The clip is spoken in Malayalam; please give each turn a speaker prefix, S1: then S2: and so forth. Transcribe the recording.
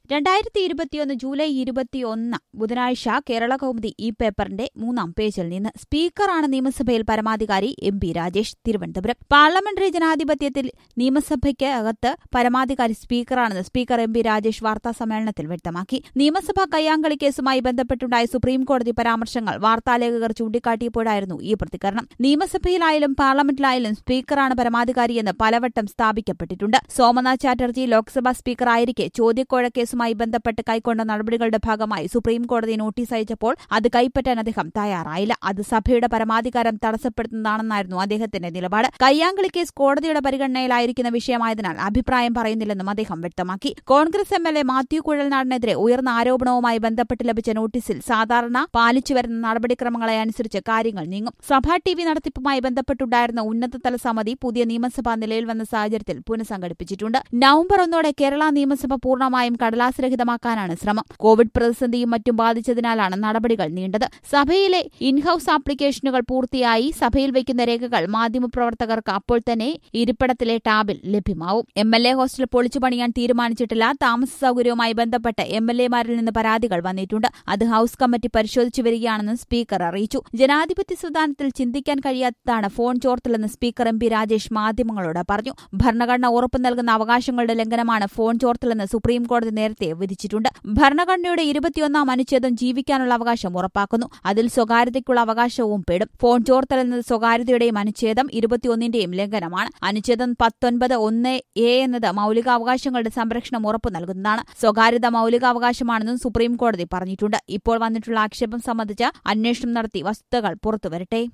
S1: രണ്ടായിരത്തി ഇരുപത്തിയൊന്ന് ജൂലൈ ഇരുപത്തിയൊന്ന് ബുധനാഴ്ച കേരള കൗമുദി ഈ പേപ്പറിന്റെ മൂന്നാം പേജിൽ നിന്ന് സ്പീക്കറാണ് നിയമസഭയിൽ പരമാധികാരി M P Rajesh Thiruvananthapuram parliamentary ജനാധിപത്യത്തിൽ നിയമസഭയ്ക്ക് അകത്ത് പരമാധികാരി സ്പീക്കറാണെന്ന് സ്പീക്കർ എം പി രാജേഷ് വാർത്താ സമ്മേളനത്തിൽ വ്യക്തമാക്കി നിയമസഭാ കയ്യാങ്കളി കേസുമായി ബന്ധപ്പെട്ടുണ്ടായ സുപ്രീംകോടതി പരാമർശങ്ങൾ വാർത്താലേഖകർ ചൂണ്ടിക്കാട്ടിയപ്പോഴായിരുന്നു ഈ പ്രതികരണം നിയമസഭയിലായാലും പാർലമെന്റിലായാലും സ്പീക്കറാണ് പരമാധികാരിയെന്ന് പലവട്ടം സ്ഥാപിക്കപ്പെട്ടിട്ടുണ്ട് സോമനാഥ് ചാറ്റർജി ലോക്സഭാ സ്പീക്കർ ആയിരിക്കെ ചോദ്യക്കോഴ കേസുമായി ബന്ധപ്പെട്ട് കൈക്കൊണ്ട നടപടികളുടെ ഭാഗമായി സുപ്രീംകോടതി നോട്ടീസ് അയച്ചപ്പോൾ അത് കൈപ്പറ്റാൻ അദ്ദേഹം തയ്യാറായില്ല അത് സഭയുടെ പരമാധികാരം തടസ്സപ്പെടുത്തുന്നതാണെന്നായിരുന്നു അദ്ദേഹത്തിന്റെ നിലപാട് കയ്യാങ്കളി കേസ് കോടതിയുടെ പരിഗണനയിലായിരിക്കുന്ന വിഷയമായതിനാൽ അഭിപ്രായം പറയുന്നില്ലെന്നും അദ്ദേഹം വ്യക്തമാക്കി Congress M L A Mathew കുഴൽനാടിനെതിരെ ഉയർന്ന ആരോപണവുമായി ബന്ധപ്പെട്ട് ലഭിച്ച നോട്ടീസിൽ സാധാരണ പാലിച്ചുവരുന്ന നടപടിക്രമങ്ങളെ അനുസരിച്ച് കാര്യങ്ങൾ നീങ്ങും സഭാ ടി വി നടത്തിപ്പുമായി ബന്ധപ്പെട്ടുണ്ടായിരുന്ന ഉന്നതതല സമിതി പുതിയ നിയമസഭാ നിലയിൽ വന്ന സാഹചര്യത്തിൽ പുനഃസംഘടിപ്പിച്ചിട്ടുണ്ട് നവംബർ ഒന്നോടെ കേരള നിയമസഭ പൂർണ്ണമായും കടലാസ് രഹിതമാക്കാനാണ് ശ്രമം കോവിഡ് പ്രതിസന്ധിയും മറ്റും ബാധിച്ചതിനാലാണ് നടപടികൾ നീണ്ടത് സഭയിലെ ഇൻഹൌസ് ആപ്ലിക്കേഷനുകൾ പൂർത്തിയായി സഭയിൽ വയ്ക്കുന്ന രേഖകൾ മാധ്യമപ്രവർത്തകർക്ക് അപ്പോൾ തന്നെ ഇരിപ്പിടത്തിലെ ടാബിൽ ലഭ്യമാവും എം എൽ എ ഹോസ്റ്റൽ പൊളിച്ചു പണിയാൻ തീരുമാനിച്ചിട്ടില്ല താമസ സൌകര്യവുമായി ബന്ധപ്പെട്ട് എം എൽ എമാരിൽ നിന്ന് പരാതികൾ വന്നിട്ടുണ്ട് അത് ഹൌസ് കമ്മിറ്റി പരിശോധിച്ചു വരികയാണെന്ന് സ്പീക്കർ അറിയിച്ചു ജനാധിപത്യ സംവിധാനത്തിൽ ചിന്തിക്കാൻ കഴിയാത്തതാണ് ഫോൺ ചോർത്തലെന്ന് സ്പീക്കർ എം പി രാജേഷ് മാധ്യമങ്ങളോട് പറഞ്ഞു ഭരണഘടന ഉറപ്പു നൽകുന്ന അവകാശങ്ങളുടെ ലംഘനമാണ് ഫോൺ ചോർത്തലെന്ന് സുപ്രീംകോടതി നേരത്തെ വിധിച്ചിട്ടുണ്ട് ഭരണഘടനയുടെ ഇരുപത്തിയൊന്നാം അനുച്ഛേദം ജീവിക്കാനുള്ള അവകാശം ഉറപ്പാക്കുന്നു അതിൽ സ്വകാര്യതയ്ക്കുള്ള അവകാശവും പെടും ഫോൺ ചോർത്തൽ എന്നത് സ്വകാര്യതയുടെയും അനുച്ഛേദം ഇരുപത്തിയൊന്നിന്റെയും ലംഘനമാണ് അനുച്ഛേദം പത്തൊൻപത് ഒന്ന് എ എന്നത് മൌലികാവകാശങ്ങളുടെ സംരക്ഷണം ഉറപ്പു നൽകുന്നതാണ് സ്വകാര്യത മൌലികാവകാശമാണെന്നും സുപ്രീംകോടതി പറഞ്ഞിട്ടുണ്ട് ഇപ്പോൾ വന്നിട്ടുള്ള ആക്ഷേപം സംബന്ധിച്ച് അന്വേഷണം നടത്തി വസ്തുതകൾ പുറത്തുവരട്ടെ